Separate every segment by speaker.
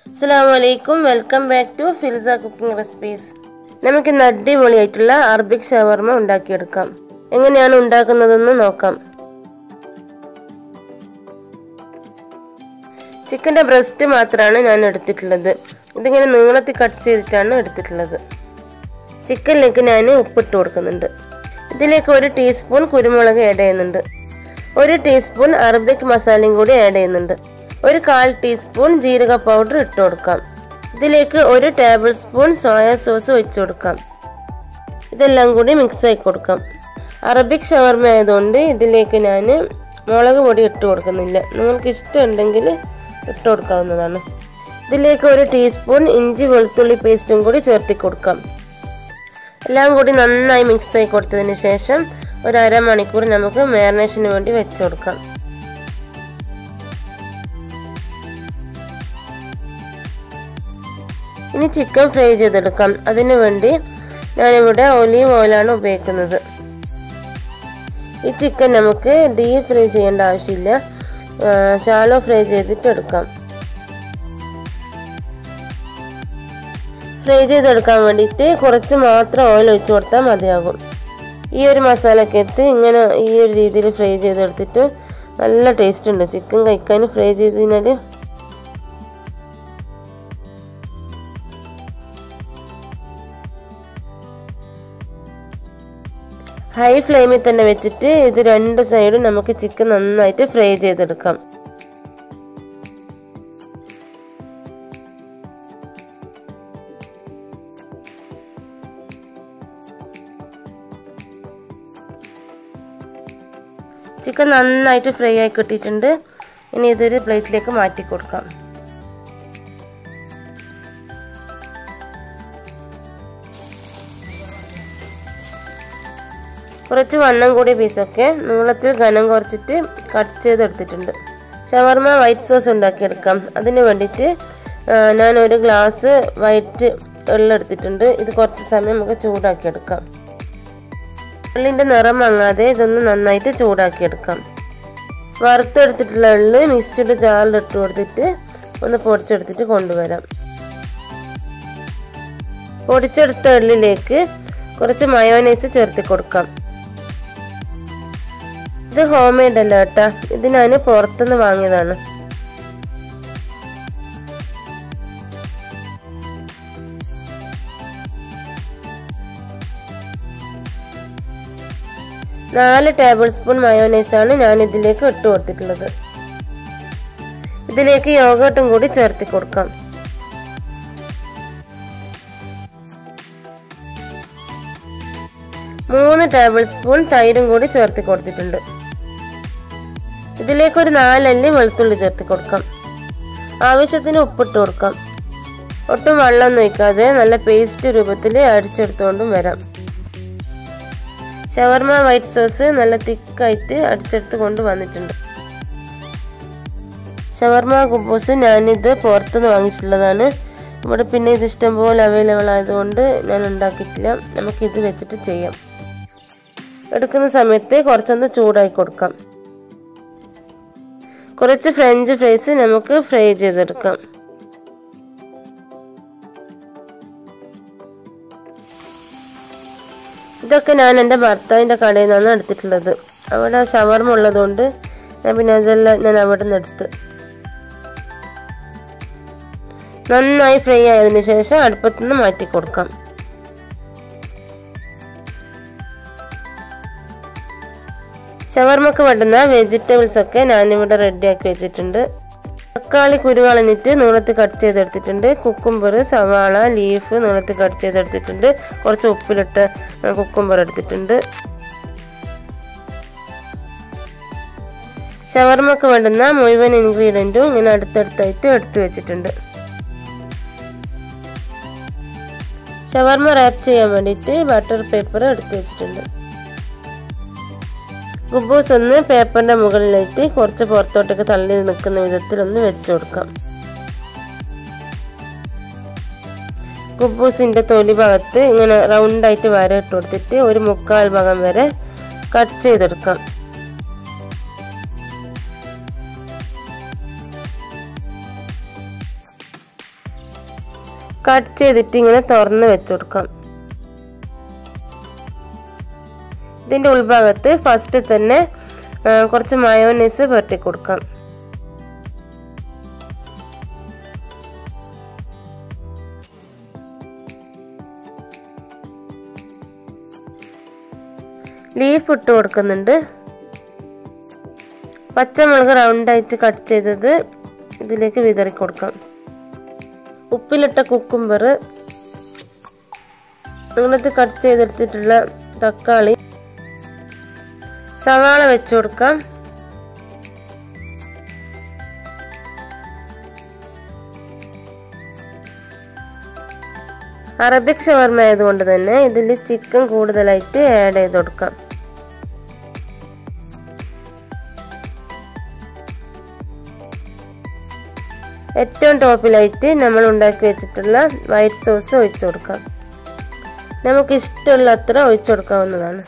Speaker 1: അസ്സാം വലൈക്കും welcome back to ഫിൽസ കുക്കിംഗ് റെസിപ്പീസ് നമുക്ക് ഇന്ന് അടിപൊളിയായിട്ടുള്ള അറബിക് ഷവർമ ഉണ്ടാക്കിയെടുക്കാം എങ്ങനെയാണ് ഉണ്ടാക്കുന്നതെന്ന് നോക്കാം ചിക്കൻ്റെ ബ്രസ്റ്റ് മാത്രമാണ് ഞാൻ എടുത്തിട്ടുള്ളത് ഇതിങ്ങനെ നീളത്തിൽ കട്ട് ചെയ്തിട്ടാണ് എടുത്തിട്ടുള്ളത് ചിക്കനിലേക്ക് ഞാൻ ഉപ്പിട്ട് കൊടുക്കുന്നുണ്ട് ഇതിലേക്ക് ഒരു ടീസ്പൂൺ കുരുമുളക് ആഡ് ചെയ്യുന്നുണ്ട് ഒരു ടീസ്പൂൺ അറബിക് മസാലയും കൂടി ആഡ് ചെയ്യുന്നുണ്ട് ഒരു കാൽ ടീസ്പൂൺ ജീരക പൗഡർ ഇട്ട് കൊടുക്കാം ഇതിലേക്ക് ഒരു ടേബിൾ സ്പൂൺ സോയ സോസ് ഒഴിച്ചു കൊടുക്കാം ഇതെല്ലാം കൂടി മിക്സ് ആക്കി കൊടുക്കാം അറബിക് ഷവർമ ആയതുകൊണ്ട് ഇതിലേക്ക് ഞാൻ മുളക് പൊടി ഇട്ട് കൊടുക്കുന്നില്ല നിങ്ങൾക്ക് ഇഷ്ടമുണ്ടെങ്കിൽ ഇട്ട് കൊടുക്കാവുന്നതാണ് ഇതിലേക്ക് ഒരു ടീസ്പൂൺ ഇഞ്ചി വെളുത്തുള്ളി പേസ്റ്റും കൂടി ചേർത്തി കൊടുക്കാം എല്ലാം കൂടി നന്നായി മിക്സ് ആയി കൊടുത്തതിന് ശേഷം ഒരു അരമണിക്കൂർ നമുക്ക് മാരിനേഷന് വേണ്ടി വെച്ച് കൊടുക്കാം ഇനി ചിക്കൻ ഫ്രൈ ചെയ്തെടുക്കാം അതിനു വേണ്ടി ഞാനിവിടെ ഒലീവ് ഓയിലാണ് ഉപയോഗിക്കുന്നത് ഈ ചിക്കൻ നമുക്ക് ഡീപ്പ് ഫ്രൈ ചെയ്യേണ്ട ആവശ്യമില്ല ശാലോ ഫ്രൈ ചെയ്തിട്ട് എടുക്കാം ഫ്രൈ ചെയ്തെടുക്കാൻ വേണ്ടിയിട്ട് കുറച്ച് മാത്രം ഓയിൽ ഒഴിച്ചു കൊടുത്താൽ മതിയാകും ഈ ഒരു മസാലക്കകത്ത് ഇങ്ങനെ ഈ ഒരു രീതിയിൽ ഫ്രൈ ചെയ്തെടുത്തിട്ട് നല്ല ടേസ്റ്റ് ഉണ്ട് ചിക്കൻ കഴിക്കാൻ ഫ്രൈ ചെയ്ത് കഴിഞ്ഞാൽ ഹൈ ഫ്ലെയിമിൽ തന്നെ വെച്ചിട്ട് ഇത് രണ്ട് സൈഡും നമുക്ക് ചിക്കൻ നന്നായിട്ട് ഫ്രൈ ചെയ്തെടുക്കാം ചിക്കൻ നന്നായിട്ട് ഫ്രൈ ആയി കിട്ടിയിട്ടുണ്ട് ഇനി ഇതൊരു പ്ലേറ്റിലേക്ക് മാറ്റി കൊടുക്കാം കുറച്ച് വണ്ണം കൂടിയ പീസൊക്കെ നീളത്തിൽ ഘനം കുറച്ചിട്ട് കട്ട് ചെയ്തെടുത്തിട്ടുണ്ട് ഷവർമ വൈറ്റ് സോസ് ഉണ്ടാക്കിയെടുക്കാം അതിന് വേണ്ടിയിട്ട് ഞാൻ ഒരു ഗ്ലാസ് വൈറ്റ് എള്ള എടുത്തിട്ടുണ്ട് ഇത് കുറച്ച് സമയം നമുക്ക് ചൂടാക്കിയെടുക്കാം എള്ളിൻ്റെ നിറം മങ്ങാതെ ഇതൊന്ന് നന്നായിട്ട് ചൂടാക്കിയെടുക്കാം വറുത്തെടുത്തിട്ടുള്ള എള്ള് മിക്സിയുടെ ജാറിലിട്ട് കൊടുത്തിട്ട് ഒന്ന് പൊടിച്ചെടുത്തിട്ട് കൊണ്ടുവരാം പൊടിച്ചെടുത്ത എള്ളിലേക്ക് കുറച്ച് മയോനൈസ് ചേർത്ത് കൊടുക്കാം ഇത് ഹോം മെയ്ഡ് അല്ല കേട്ടാ ഇത് ഞാൻ പുറത്തുനിന്ന് വാങ്ങിയതാണ് നാല് ടേബിൾ സ്പൂൺ മയോനൈസാണ് ഞാൻ ഇതിലേക്ക് ഇട്ട് കൊടുത്തിട്ടുള്ളത് ഇതിലേക്ക് യോഗട്ടും കൂടി ചേർത്തി കൊടുക്കാം മൂന്ന് ടേബിൾ സ്പൂൺ തൈരും കൂടി ചേർത്തി കൊടുത്തിട്ടുണ്ട് ഇതിലേക്ക് ഒരു നാലല്ലി വെളുത്തുള്ളി ചേർത്തി കൊടുക്കാം ആവശ്യത്തിന് ഉപ്പിട്ട് കൊടുക്കാം ഒട്ടും വെള്ളം ഒഴിക്കാതെ നല്ല പേസ്റ്റ് രൂപത്തിൽ അടിച്ചെടുത്തുകൊണ്ടും വരാം ഷവർമ വൈറ്റ് സോസ് നല്ല തിക്കായിട്ട് അടിച്ചെടുത്ത് കൊണ്ട് വന്നിട്ടുണ്ട് ഷവർമ കുബൂസ് ഞാനിത് പുറത്തുനിന്ന് വാങ്ങിച്ചിട്ടുള്ളതാണ് ഇവിടെ പിന്നെ ഇത് ഇഷ്ടംപോലെ അവൈലബിൾ ആയതുകൊണ്ട് ഞാൻ ഉണ്ടാക്കിയിട്ടില്ല നമുക്കിത് വെച്ചിട്ട് ചെയ്യാം എടുക്കുന്ന സമയത്ത് കുറച്ചൊന്ന് ചൂടായി കൊടുക്കാം കുറച്ച് ഫ്രഞ്ച് ഫ്രൈസ് നമുക്ക് ഫ്രൈ ചെയ്തെടുക്കാം ഇതൊക്കെ ഞാൻ എൻ്റെ ഭർത്താവിൻ്റെ കടയിൽ നിന്നാണ് എടുത്തിട്ടുള്ളത് അവിടെ ഷവർമ ഉള്ളതുകൊണ്ട് ഞാൻ പിന്നെ അതെല്ലാം ഞാൻ അവിടെ നിന്ന് എടുത്ത് നന്നായി ഫ്രൈ ആയതിനു ശേഷം അടുപ്പത്തു നിന്ന് മാറ്റി കൊടുക്കാം ഷവർമക്ക് വേണ്ടുന്ന വെജിറ്റബിൾസ് ഒക്കെ ഞാനിവിടെ റെഡിയാക്കി വെച്ചിട്ടുണ്ട് തക്കാളി കുരു കളഞ്ഞിട്ട് നീളത്തിൽ കട്ട് ചെയ്തെടുത്തിട്ടുണ്ട് കുക്കുംബർ സവാള ലീഫ് നീളത്തിൽ കട്ട് ചെയ്തെടുത്തിട്ടുണ്ട് കുറച്ച് ഉപ്പിലിട്ട് കുക്കുംബർ എടുത്തിട്ടുണ്ട് ഷവർമക്ക് വേണ്ടുന്ന മുഴുവൻ ഇൻഗ്രീഡിയൻറ്റും ഇങ്ങനെ അടുത്തടുത്തായിട്ട് എടുത്തു വെച്ചിട്ടുണ്ട് ഷവർമ റാപ്പ് ചെയ്യാൻ വേണ്ടിയിട്ട് ബട്ടർ പേപ്പർ എടുത്തു വെച്ചിട്ടുണ്ട് ഗുബൂസ് ഒന്ന് പേപ്പറിൻ്റെ മുകളിലായിട്ട് കുറച്ച് പുറത്തോട്ടേക്ക് തള്ളി നിൽക്കുന്ന വിധത്തിൽ ഒന്ന് വെച്ച് കൊടുക്കാം ഗുബൂസിൻ്റെ തൊലി ഭാഗത്ത് ഇങ്ങനെ റൗണ്ടായിട്ട് വര ഇട്ട് കൊടുത്തിട്ട് ഒരു മുക്കാൽ ഭാഗം വരെ കട്ട് ചെയ്തെടുക്കാം കട്ട് ചെയ്തിട്ട് ഇങ്ങനെ തുറന്ന് വെച്ച് കൊടുക്കാം ഇതിൻ്റെ ഉൾഭാഗത്ത് ഫസ്റ്റ് തന്നെ ആ, കുറച്ച് മയോനൈസ് പുരട്ടി കൊടുക്കാം ലീഫ് ഇട്ട് കൊടുക്കുന്നുണ്ട് പച്ചമുളക് റൗണ്ടായിട്ട് കട്ട് ചെയ്തത് ഇതിലേക്ക് വിതറി കൊടുക്കാം ഉപ്പിലിട്ട കുക്കുംബർ നീളത്തിൽ കട്ട് ചെയ്തെടുത്തിട്ടുള്ള തക്കാളി സവാള വെച്ച് കൊടുക്കാം അറബിക് ഷവർമ ആയതുകൊണ്ട് തന്നെ ഇതിൽ ചിക്കൻ കൂടുതലായിട്ട് ആഡ് ചെയ്ത് കൊടുക്കാം ഏറ്റവും ടോപ്പിലായിട്ട് നമ്മൾ ഉണ്ടാക്കി വെച്ചിട്ടുള്ള വൈറ്റ് സോസ് ഒഴിച്ചു കൊടുക്കാം നമുക്ക് ഇഷ്ടമുള്ള അത്ര ഒഴിച്ചു കൊടുക്കാവുന്നതാണ്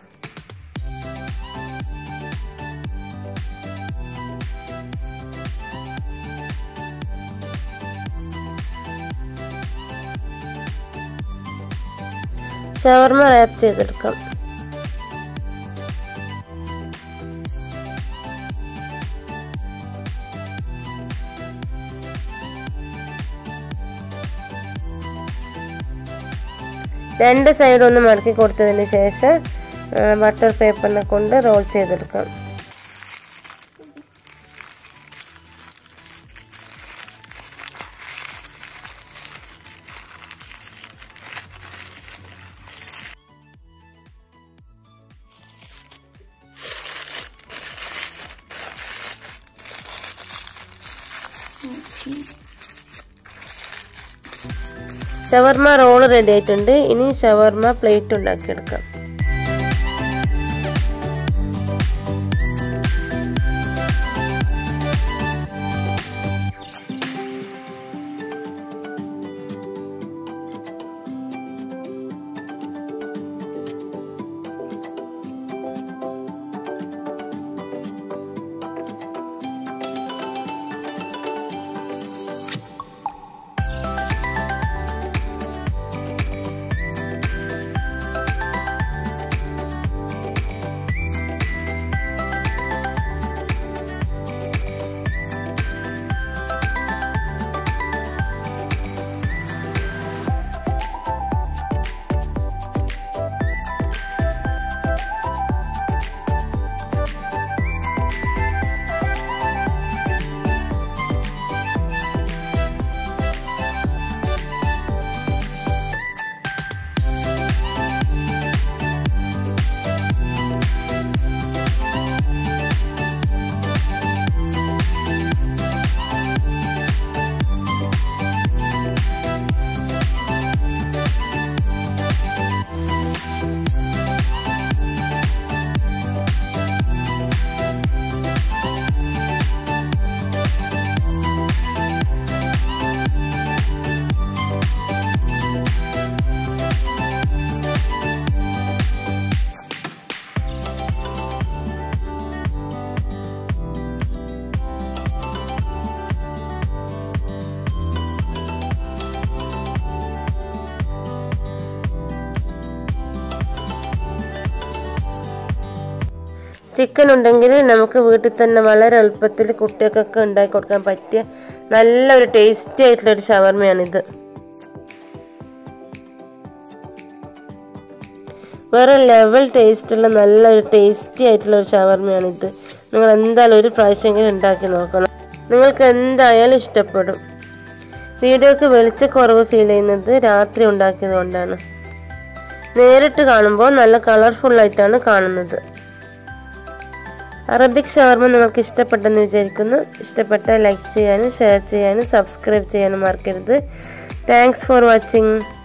Speaker 1: ഷവർമ റാപ്പ് ചെയ്തെടുക്കാം രണ്ട് സൈഡ് ഒന്ന് മടക്കി കൊടുത്തതിന് ശേഷം ബട്ടർ പേപ്പറിനെ കൊണ്ട് റോൾ ചെയ്തെടുക്കാം ഷവർമ റോൾ റെഡി ആയിട്ടുണ്ട് ഇനി ഷവർമ പ്ലേറ്റ് ഉണ്ടാക്കിയെടുക്കാം ചിക്കൻ ഉണ്ടെങ്കിൽ നമുക്ക് വീട്ടിൽ തന്നെ വളരെ എളുപ്പത്തിൽ കുട്ടികൾക്കൊക്കെ ഉണ്ടാക്കി കൊടുക്കാൻ പറ്റിയ നല്ലൊരു ടേസ്റ്റി ആയിട്ടുള്ള ഒരു ഷവർമയാണിത് വേറെ ലെവൽ ടേസ്റ്റുള്ള നല്ലൊരു ടേസ്റ്റി ആയിട്ടുള്ള ഒരു ഷവർമയാണിത് നിങ്ങൾ എന്തായാലും ഒരു പ്രാവശ്യമെങ്കിലും ഉണ്ടാക്കി നോക്കണം നിങ്ങൾക്ക് എന്തായാലും ഇഷ്ടപ്പെടും വീഡിയോക്ക് വെളിച്ചക്കുറവ് ഫീൽ ചെയ്യുന്നത് രാത്രി ഉണ്ടാക്കിയത് കൊണ്ടാണ് നേരിട്ട് കാണുമ്പോൾ നല്ല കളർഫുള്ളായിട്ടാണ് കാണുന്നത് അറബിക് ഷവർമ നിങ്ങൾക്ക് ഇഷ്ടപ്പെട്ടെന്ന് വിചാരിക്കുന്നു ഇഷ്ടപ്പെട്ടാൽ ലൈക്ക് ചെയ്യാനും ഷെയർ ചെയ്യാനും സബ്സ്ക്രൈബ് ചെയ്യാനും മറക്കരുത് താങ്ക്സ് ഫോർ വാച്ചിങ്